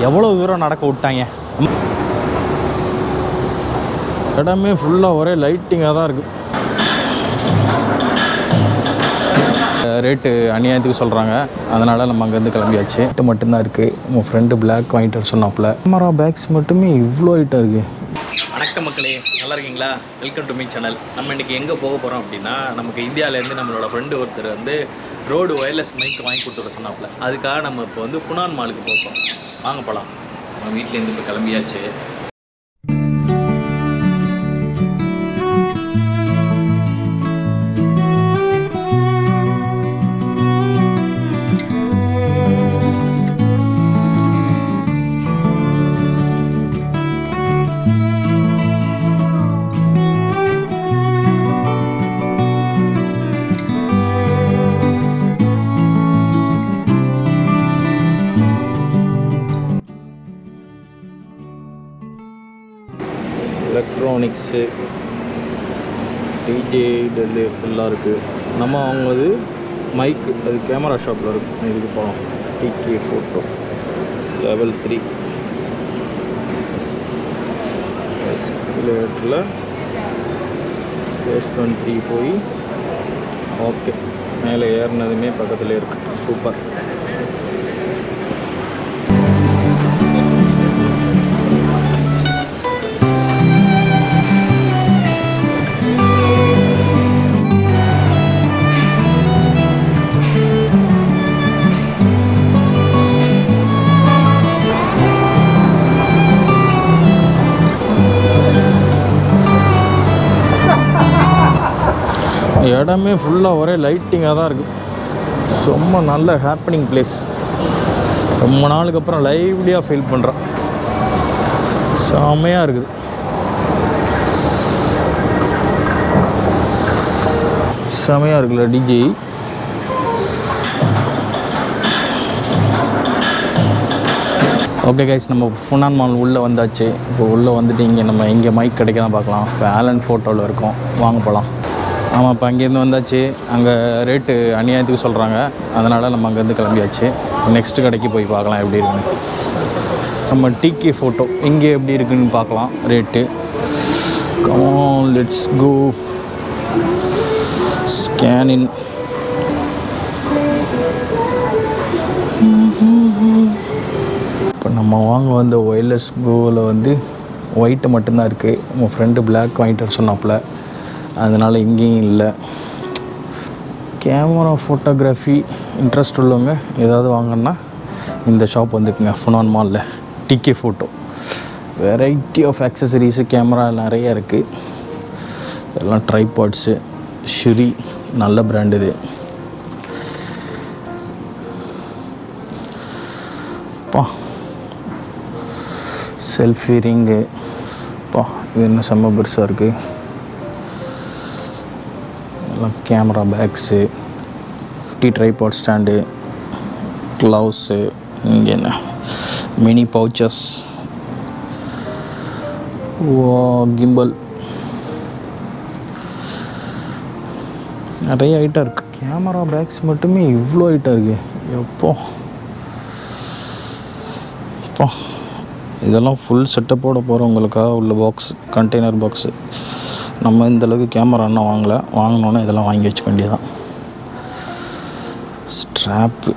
எவ்வளோ தூரம் நடக்க விட்டாங்க இடமே ஃபுல்லாக ஒரே லைட்டிங்காக தான் இருக்குது ரேட்டு அநியாயத்துக்கு சொல்கிறாங்க அதனால் நம்ம அங்கேருந்து கிளம்பியாச்சு இது மட்டும்தான் இருக்குது உங்கள் ஃப்ரெண்டு பிளாக் வாங்கிட்டு வர சொன்னாப்புல கேமரா பேக்ஸ் மட்டுமே இவ்வளோ ஐட்டம் இருக்குது வணக்கம் மக்களே நல்லா இருக்கீங்களா வெல்கம் டு மீ சேனல் நம்ம இன்னைக்கு எங்கே போக போகிறோம் அப்படின்னா நமக்கு இந்தியாவிலேருந்து நம்மளோட ஃப்ரெண்டு ஒருத்தர் வந்து ரோடு ஒயர்லெஸ் மைக் வாங்கி கொடுத்துட சொன்னாப்புல அதுக்காக நம்ம இப்போ வந்து புனான் மாலுக்கு போக போகிறோம் வாங்க போகலாம் நம்ம வீட்டிலேருந்து இப்போ கிளம்பியாச்சு எலக்ட்ரானிக்ஸு டிஜே டெல்லு ஃபுல்லாக இருக்குது நம்ம வாங்குவது மைக்கு அது கேமரா ஷாப்பில் இருக்கும் இதுக்கு போகலாம் டிகே ஃபோட்டோ லெவல் த்ரீ இடத்துல பேஸ்மெண்ட் த்ரீ போய் ஓகே மேலே ஏறினதுமே பக்கத்தில் இருக்குது சூப்பர் இடமே ஃபுல்லாக ஒரே லைட்டிங்காக தான் இருக்குது ரொம்ப நல்ல ஹாப்பனிங் பிளேஸ் ரொம்ப நாளுக்கு அப்புறம் லைவ்லியாக ஃபீல் பண்ணுறேன் செம்மையாக இருக்குது செமையாக இருக்குல்ல டிஜே ஓகே கைஸ் நம்ம புனான் மால் உள்ளே வந்தாச்சு இப்போ உள்ளே வந்துட்டு இங்கே நம்ம எங்கே மைக் கிடைக்கலாம் பார்க்கலாம் இப்போ ஆலன் ஃபோட்டோவில் இருக்கோம் வாங்க போகலாம் ஆமாம் இப்போ அங்கேருந்து வந்தாச்சு அங்கே ரேட்டு அநியாயத்துக்கு சொல்கிறாங்க அதனால் நம்ம அங்கேருந்து கிளம்பியாச்சு நெக்ஸ்ட் கடைக்கு போய் பார்க்கலாம் எப்படி இருக்குன்னு நம்ம டிகே ஃபோட்டோ இங்கே எப்படி இருக்குன்னு பார்க்கலாம் ரேட்டு கமான் லெட்ஸ் கோ ஸ்கேனின் இப்போ நம்ம வாங்க வந்த ஒயர்லெஸ் கோவில் வந்து ஒயிட்டு மட்டும்தான் இருக்குது உங்கள் ஃப்ரெண்டு பிளாக் வாங்கிட்டு வர சொன்னாப்புல அதனால் இங்கேயும் இல்லை கேமரா ஃபோட்டோகிராஃபி இன்ட்ரெஸ்ட் உள்ளவங்க ஏதாவது வாங்கன்னா இந்த ஷாப் வந்துக்குங்க ஃபுனான் மாலில் DK photo variety of accessories camera நிறைய இருக்குது இதெல்லாம் ட்ரைபாட்ஸு ஷுரி நல்ல பிராண்ட் இது பா செல்ஃபி ரிங்கு பா இது என்ன செம்ம பெருசாக இருக்குது எல்லாம் கேமரா பேக்ஸு டீ ட்ரைபாட் ஸ்டாண்டு க்ளவுஸு இங்கே என்ன மினி பவுச்சஸ் ஓ கிம்பல் நிறைய ஐட்டம் இருக்குது கேமரா பேக்ஸ் மட்டுமே இவ்வளோ ஐட்டம் இருக்குது எப்போ அப்பா இதெல்லாம் ஃபுல் செட்டப்போட போகிறவங்களுக்காக உள்ள பாக்ஸ் கண்டெய்னர் பாக்ஸு நம்ம இந்த அளவுக்கு கேமரா இன்னும் வாங்கலை வாங்கினோன்னே இதெல்லாம் வாங்கி வச்சுக்க வேண்டியதான் ஸ்ட்ராப்பு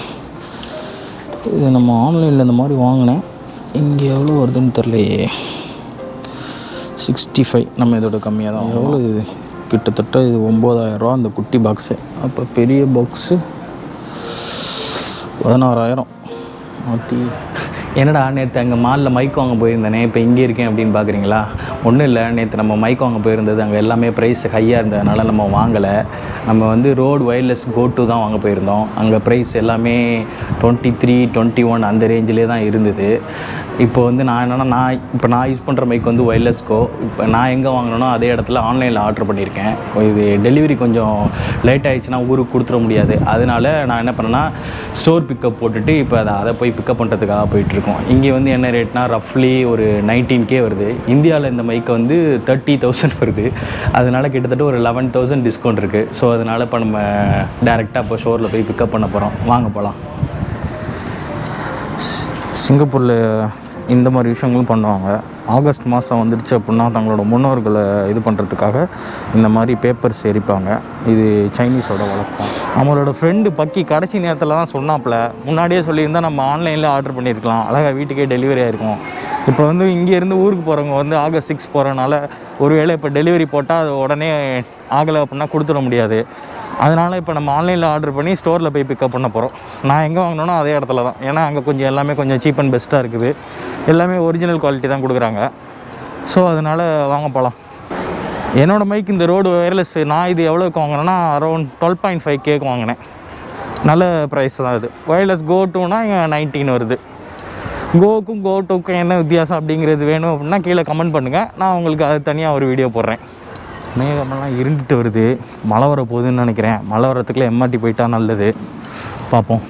இது நம்ம ஆன்லைனில் இந்த மாதிரி வாங்கினேன் இங்கே எவ்வளோ வருதுன்னு தெரிலையே சிக்ஸ்டி ஃபைவ் நம்ம இதோட கம்மியாக தான் எவ்வளோ இது கிட்டத்தட்ட இது ஒம்பதாயிரரூவா அந்த குட்டி பாக்ஸு அப்போ பெரிய பாக்ஸு பதினாறாயிரம் மாற்றி என்னடா நேற்று அங்கே மாலில் மைக் வாங்க போயிருந்தேனே இப்போ இங்கே இருக்கேன் அப்படின்னு பார்க்குறீங்களா ஒன்றும் இல்லை நேற்று நம்ம மைக் வாங்க போயிருந்தது அங்கே எல்லாமே ப்ரைஸ் ஹையாக இருந்ததுனால நம்ம வாங்கலை நம்ம வந்து ரோடு ஒயர்லெஸ் கோட்டு தான் வாங்க போயிருந்தோம் அங்கே ப்ரைஸ் எல்லாமே டுவெண்ட்டி த்ரீ டுவெண்ட்டி ஒன் அந்த ரேஞ்சிலே தான் இருந்தது இப்போ வந்து நான் என்னென்னா நான் இப்போ நான் யூஸ் பண்ணுற மைக் வந்து ஒயர்லெஸ் கோ இப்போ நான் எங்கே வாங்கினனோ அதே இடத்துல ஆன்லைனில் ஆர்டர் பண்ணியிருக்கேன் இது டெலிவரி கொஞ்சம் லேட் ஆயிடுச்சுன்னா ஊருக்கு கொடுத்துட முடியாது அதனால நான் என்ன பண்ணேன்னா ஸ்டோர் பிக்கப் போட்டுட்டு இப்போ அதை அதை போய் பிக்கப் பண்ணுறதுக்காக போயிட்டுருக்கோம் இங்கே வந்து என்ன ரேட்னா ரஃப்லி ஒரு நைன்டீன் கே வருது இந்தியாவில் இந்த மைக்கு வந்து தேர்ட்டி தௌசண்ட் வருது அதனால கிட்டத்தட்ட ஒரு லெவன் தௌசண்ட் டிஸ்கவுண்ட் இருக்குது ஸோ அதனால் இப்போ நம்ம டேரெக்டாக இப்போ ஷோரில் போய் பிக்கப் பண்ண போகிறோம் வாங்க போகலாம் சிங்கப்பூரில் இந்த மாதிரி விஷயங்களும் பண்ணுவாங்க ஆகஸ்ட் மாதம் வந்துடுச்சு அப்படின்னா தங்களோட முன்னோர்களை இது பண்ணுறதுக்காக இந்த மாதிரி பேப்பர்ஸ் எரிப்பாங்க இது சைனீஸோட வழக்கம் நம்மளோட ஃப்ரெண்டு பக்கி கடைசி நேரத்தில் தான் சொன்னாப்புல முன்னாடியே சொல்லியிருந்தால் நம்ம ஆன்லைனில் ஆர்டர் பண்ணியிருக்கலாம் அழகாக வீட்டுக்கே டெலிவரி ஆயிருக்கும் இப்போ வந்து இங்கேருந்து ஊருக்கு போகிறவங்க வந்து ஆகஸ்ட் சிக்ஸ் போகிறனால ஒருவேளை இப்போ டெலிவரி போட்டால் அது உடனே ஆகலை அப்படின்னா கொடுத்துட முடியாது அதனால் இப்போ நம்ம ஆன்லைனில் ஆர்டர் பண்ணி ஸ்டோரில் போய் பிக்கப் பண்ண போகிறோம் நான் எங்கே வாங்கினோனோ அதே இடத்துல தான் ஏன்னா அங்கே கொஞ்சம் எல்லாமே கொஞ்சம் சீப் அண்ட் பெஸ்ட்டாக இருக்குது எல்லாமே ஒரிஜினல் குவாலிட்டி தான் கொடுக்குறாங்க ஸோ அதனால் வாங்க போகலாம் என்னோடய மைக் இந்த ரோடு ஒயர்லெஸ் நான் இது எவ்வளோக்கு வாங்கினேன்னா அரௌண்ட் டுவெல் பாயிண்ட் ஃபைவ் கேக்கு வாங்கினேன் நல்ல ப்ரைஸ் தான் இது ஒயர்லெஸ் கோ டூனா இங்கே நைன்டீன் வருது கோவுக்கும் கோ டூக்கும் என்ன வித்தியாசம் அப்படிங்கிறது வேணும் அப்படின்னா கீழே கமெண்ட் பண்ணுங்கள் நான் உங்களுக்கு அது தனியாக ஒரு வீடியோ போடுறேன் மேகமெல்லாம் இருண்டுட்டு வருது மழை வர போகுதுன்னு நினைக்கிறேன் மழை வரத்துக்குள்ள எம்ஆர்டி போயிட்டா நல்லது பார்ப்போம்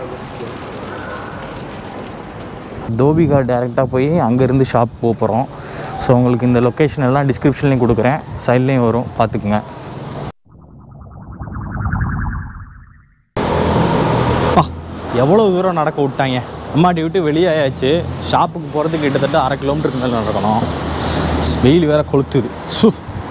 தோபிகா டேரெக்டாக போய் அங்கேருந்து ஷாப் போக போகிறோம் ஸோ உங்களுக்கு இந்த லொக்கேஷன் எல்லாம் டிஸ்கிரிப்ஷன்லேயும் கொடுக்குறேன் சைட்லேயும் வரும் பார்த்துக்குங்க அப்பா எவ்வளோ தூரம் நடக்க விட்டாங்க அம்மாட்டி விட்டு வெளியாயாச்சு ஷாப்புக்கு போகிறதுக்கு கிட்டத்தட்ட அரை கிலோமீட்டருக்கு மேலே நடக்கணும் வெயில் வேற கொளுத்துது சு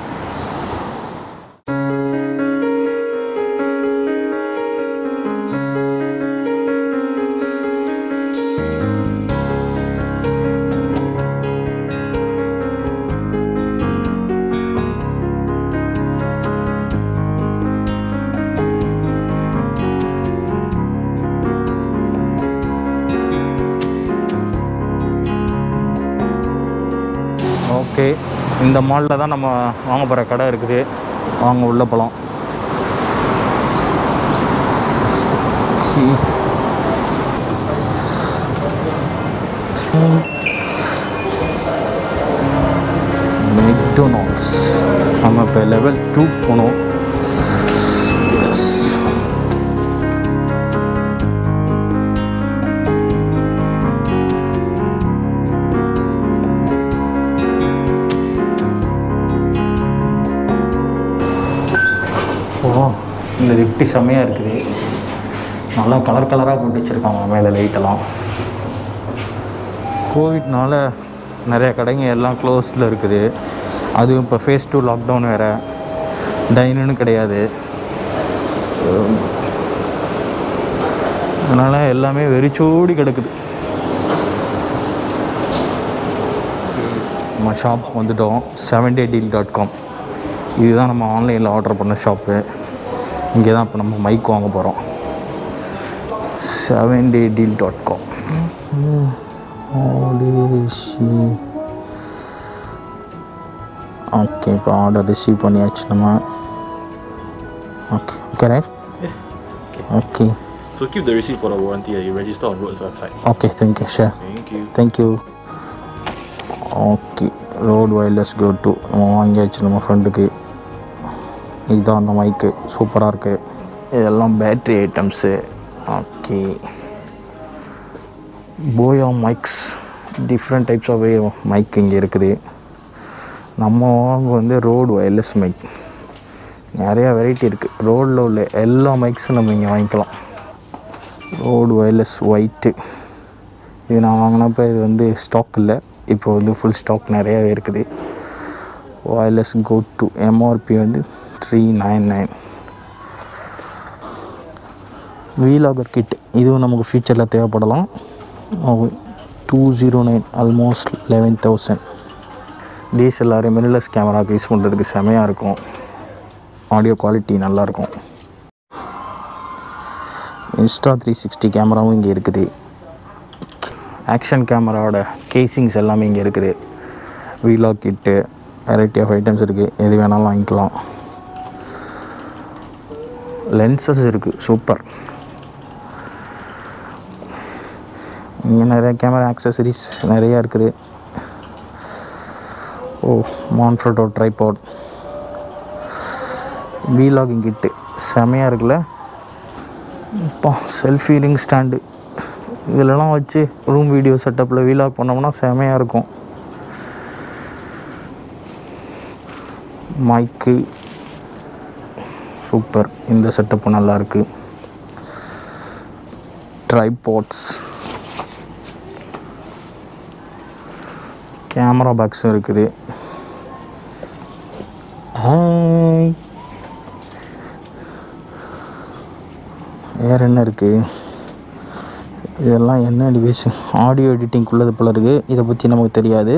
ஓகே இந்த மாலில் தான் நம்ம வாங்க போகிற கடை இருக்குது வாங்க உள்ளே போகலாம் மெக்டொனால்ட்ஸ் நம்ம இப்போ லெவல் டூ போனோம் எஸ் ஓ இந்த லிஃப்ட்டு செம்மையாக இருக்குது நல்லா கலர் கலராக போட்டு வச்சுருக்காங்க மேலே லைட்டெல்லாம் கோவிட்னால நிறைய கடைங்க எல்லாம் க்ளோஸில் இருக்குது அதுவும் இப்போ ஃபேஸ் டூ லாக்டவுன் வேறு டைனுன்னு கிடையாது அதனால் எல்லாமே வெறிச்சோடி கிடக்குது நம்ம ஷாப் வந்துட்டோம் seven day deal dot com இதுதான் நம்ம ஆன்லைனில் ஆர்டர் பண்ண ஷாப்பு இங்கே தான் இப்போ நம்ம மைக் வாங்க போகிறோம் seven day deal dot com okay இப்போ ஆர்டர் ரிசீவ் பண்ணியாச்சு நம்ம okay okay right okay So keep the receipt for the warranty that you register on Road's website. Okay thank you share Thank you. Thank you okay Rode wireless go two நம்ம வாங்கியாச்சு நம்ம ஃப்ரெண்டுக்கு இதுதான் அந்த மைக்கு சூப்பராக இருக்குது இதெல்லாம் பேட்ரி ஐட்டம்ஸு ஓகே போயா mics different types of mic இங்கே இருக்குது நம்ம வாங்க வந்து ரோடு வயர்லெஸ் மைக் நிறையா வெரைட்டி இருக்குது ரோடில் உள்ள எல்லா மைக்ஸும் நம்ம இங்கே வாங்கிக்கலாம் ரோடு வயர்லெஸ் ஒயிட்டு இது நான் வாங்கினப்ப இது வந்து ஸ்டாக் இல்லை இப்போ வந்து ஃபுல் ஸ்டாக் நிறையாவே இருக்குது ஒயர்லெஸ் கோ டு எம்ஆர்பி வந்து three nine nine vlogger kit இதுவும் நமக்கு ஃப்யூச்சரில் தேவைப்படலாம் two zero nine almost eleven thousand DSLR mirrorless கேமராக்கு யூஸ் பண்ணுறதுக்கு செமையாக இருக்கும் ஆடியோ குவாலிட்டி நல்லாயிருக்கும் இன்ஸ்டா த்ரீ சிக்ஸ்டி கேமராவும் இங்கே இருக்குது ஆக்ஷன் கேமராவோட கேசிங்ஸ் எல்லாமே இங்கே இருக்குது vlog kit variety of items இருக்குது எது வேணாலும் வாங்கிக்கலாம் லென்சஸ் இருக்குது சூப்பர் இங்கே நிறைய கேமரா ஆக்சசரிஸ் நிறையா இருக்குது ஓ மான்ஃப்ரோட்டோ ட்ரைபாட் வீலாகிங் கிட்டு செமையாக இருக்குல்ல இப்போ செல்ஃபி ரிங் ஸ்டாண்டு இதிலலாம் வச்சு ரூம் வீடியோ செட்டப்பில் வீலாக் பண்ணோம்னா செமையாக இருக்கும் மைக்கு சூப்பர் இந்த செட்டப்பு நல்லா இருக்கு ட்ரைபாட்ஸ் கேமரா பாக்ஸும் இருக்குது ஹாய் வேறு என்ன இருக்குது இதெல்லாம் என்ன டிவைஸ் ஆடியோ எடிட்டிங் உள்ளது போல இருக்குது இதை பற்றி நமக்கு தெரியாது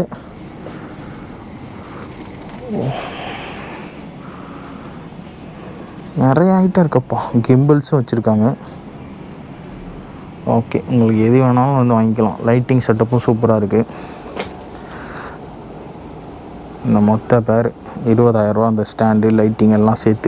நிறைய ஐட்டம் இருக்கப்பா கிம்பிள்ஸும் வச்சுருக்காங்க ஓகே உங்களுக்கு எது வேணாலும் வந்து வாங்கிக்கலாம் லைட்டிங் செட்டப்பும் சூப்பராக இருக்குது இந்த மொத்த பேர் இருபதாயிரரூவா அந்த ஸ்டாண்டு லைட்டிங் எல்லாம் சேர்த்து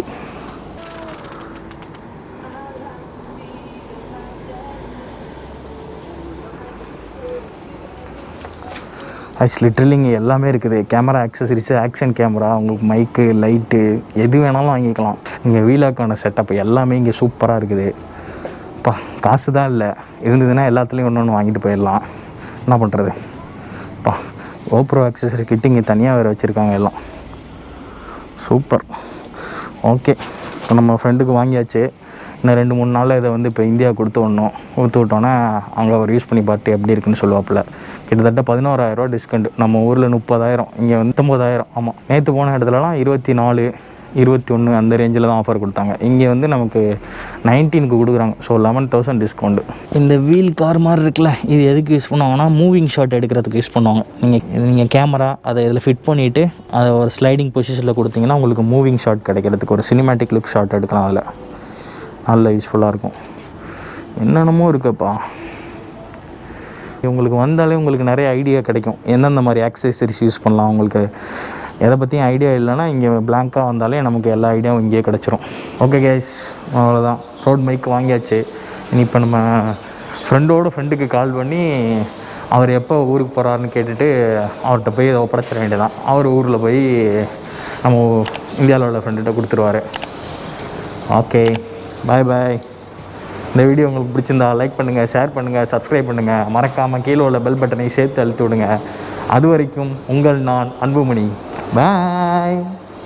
ஆக்சுவலி லிட்ரலி இங்கே எல்லாமே இருக்குது கேமரா ஆக்சசரிஸு ஆக்ஷன் கேமரா உங்களுக்கு மைக்கு லைட்டு எது வேணாலும் வாங்கிக்கலாம் இங்கே வீலாக்கான செட்டப் எல்லாமே இங்கே சூப்பராக இருக்குது பா காசு தான் இல்லை இருந்ததுன்னா எல்லாத்துலேயும் ஒன்று ஒன்று வாங்கிட்டு போயிடலாம் என்ன பண்ணுறது பா ஓப்ரோ ஆக்சசரி கிட்ட இங்கே தனியாக வேறு வச்சுருக்காங்க எல்லாம் சூப்பர் ஓகே இப்போ நம்ம ஃப்ரெண்டுக்கு வாங்கியாச்சு இன்னும் ரெண்டு மூணு நாளில் இதை வந்து இப்போ இந்தியா கொடுத்து விடணும் கொடுத்து விட்டோன்னே அங்கே அவர் யூஸ் பண்ணி பார்த்து எப்படி இருக்குன்னு சொல்லுவாப்புல கிட்டத்தட்ட பதினோராயிரரூவா டிஸ்கவுண்ட் நம்ம ஊரில் முப்பதாயிரம் இங்கே வந்து பத்தொம்போதாயிரம் ஆமாம் நேற்று போன இடத்துலலாம் இருபத்தி நாலு இருபத்தி ஒன்று அந்த ரேஞ்சில் தான் ஆஃபர் கொடுத்தாங்க இங்கே வந்து நமக்கு நைன்டீனுக்கு கொடுக்குறாங்க ஸோ லெவன் தௌசண்ட் டிஸ்கவுண்ட் இந்த வீல் கார் மாதிரி இருக்குல்ல இது எதுக்கு யூஸ் பண்ணுவாங்கன்னா மூவிங் ஷாட் எடுக்கிறதுக்கு யூஸ் பண்ணுவாங்க நீங்கள் நீங்கள் கேமரா அதை இதில் ஃபிட் பண்ணிவிட்டு அதை ஒரு ஸ்லைடிங் பொசிஷனில் கொடுத்தீங்கன்னா உங்களுக்கு மூவிங் ஷாட் கிடைக்கிறதுக்கு ஒரு சினிமேட்டிக் லுக் ஷாட் எடுக்கலாம் அதில் நல்ல யூஸ்ஃபுல்லாக இருக்கும் என்னென்னமோ இருக்குப்பா உங்களுக்கு வந்தாலே உங்களுக்கு நிறைய ஐடியா கிடைக்கும் எந்தெந்த மாதிரி ஆக்சசரிஸ் யூஸ் பண்ணலாம் உங்களுக்கு எதை பற்றியும் ஐடியா இல்லைன்னா இங்கே பிளாங்காக வந்தாலே நமக்கு எல்லா ஐடியாவும் இங்கேயே கிடச்சிரும் ஓகே கேஸ் அவ்வளோதான் ரோட் மைக் வாங்கியாச்சு இனி இப்போ நம்ம ஃப்ரெண்டோட ஃப்ரெண்டுக்கு கால் பண்ணி அவர் எப்போ ஊருக்கு போகிறாருன்னு கேட்டுட்டு அவர்கிட்ட போய் இதை ஒப்படைச்சிட வேண்டியதான் அவர் ஊரில் போய் நம்ம இந்தியாவில் உள்ள ஃப்ரெண்டுகிட்ட கொடுத்துருவாரு ஓகே பாய் பாய் இந்த வீடியோ உங்களுக்கு பிடிச்சிருந்தா லைக் பண்ணுங்கள் ஷேர் பண்ணுங்கள் சப்ஸ்கிரைப் பண்ணுங்கள் மறக்காமல் கீழே உள்ள பெல் பட்டனை சேர்த்து அழுத்தி விடுங்க அது வரைக்கும் உங்கள் நான் அன்புமணி பாய்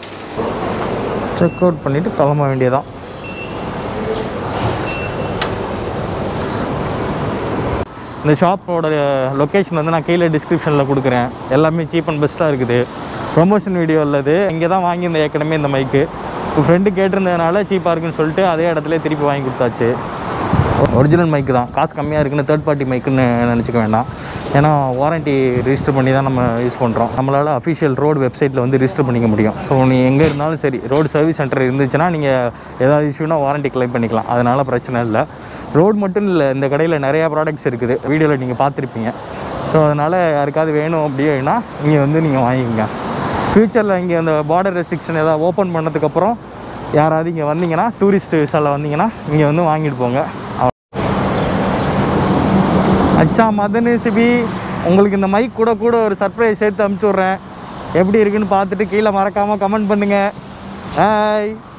செக் அவுட் பண்ணிவிட்டு கிளம்ப வேண்டியதான் இந்த ஷாப்போட லொக்கேஷன் வந்து நான் கீழே டிஸ்கிரிப்ஷனில் கொடுக்குறேன் எல்லாமே சீப் அண்ட் பெஸ்ட்டாக இருக்குது ப்ரொமோஷன் வீடியோ உள்ளது இங்கே தான் வாங்கியிருந்த ஏற்கனவே இந்த மைக்கு இப்போ ஃப்ரெண்டு கேட்டிருந்ததுனால சீப்பாக இருக்குன்னு சொல்லிட்டு அதே இடத்துல திருப்பி வாங்கி கொடுத்தாச்சு ஒரிஜினல் மைக்கு தான் காசு கம்மியாக இருக்குன்னு தேர்ட் பார்ட்டி மைக்குன்னு நினச்சிக்க வேண்டாம் ஏன்னா வாரண்ட்டி ரிஜிஸ்டர் பண்ணி தான் நம்ம யூஸ் பண்ணுறோம் நம்மளால் அஃபிஷியல் ரோடு வெப்சைட்டில் வந்து ரிஜிஸ்டர் பண்ணிக்க முடியும் ஸோ நீ எங்கே இருந்தாலும் சரி ரோடு சர்வீஸ் சென்டர் இருந்துச்சுன்னா நீங்கள் ஏதாவது இஷ்யூனா வாரண்ட்டி கிளைம் பண்ணிக்கலாம் அதனால் பிரச்சனை இல்லை ரோடு மட்டும் இல்லை இந்த கடையில் நிறையா ப்ராடக்ட்ஸ் இருக்குது வீடியோவில் நீங்கள் பார்த்துருப்பீங்க ஸோ அதனால் யாருக்காவது வேணும் அப்படின்னா இங்கே வந்து நீங்கள் வாங்கிக்கோங்க ஃப்யூச்சரில் இங்கே அந்த பார்டர் ரெஸ்ட்ரிக்ஷன் ஏதாவது ஓப்பன் பண்ணதுக்கப்புறம் யாராவது இங்கே வந்தீங்கன்னா டூரிஸ்ட் விசாவில் வந்தீங்கன்னா இங்கே வந்து வாங்கிட்டு போங்க அச்சா மதனு சிபி உங்களுக்கு இந்த மைக் கூட கூட ஒரு சர்ப்ரைஸ் சேர்த்து அனுப்பிச்சி விட்றேன் எப்படி இருக்குன்னு பார்த்துட்டு கீழே மறக்காமல் கமெண்ட் பண்ணுங்கள் பாய்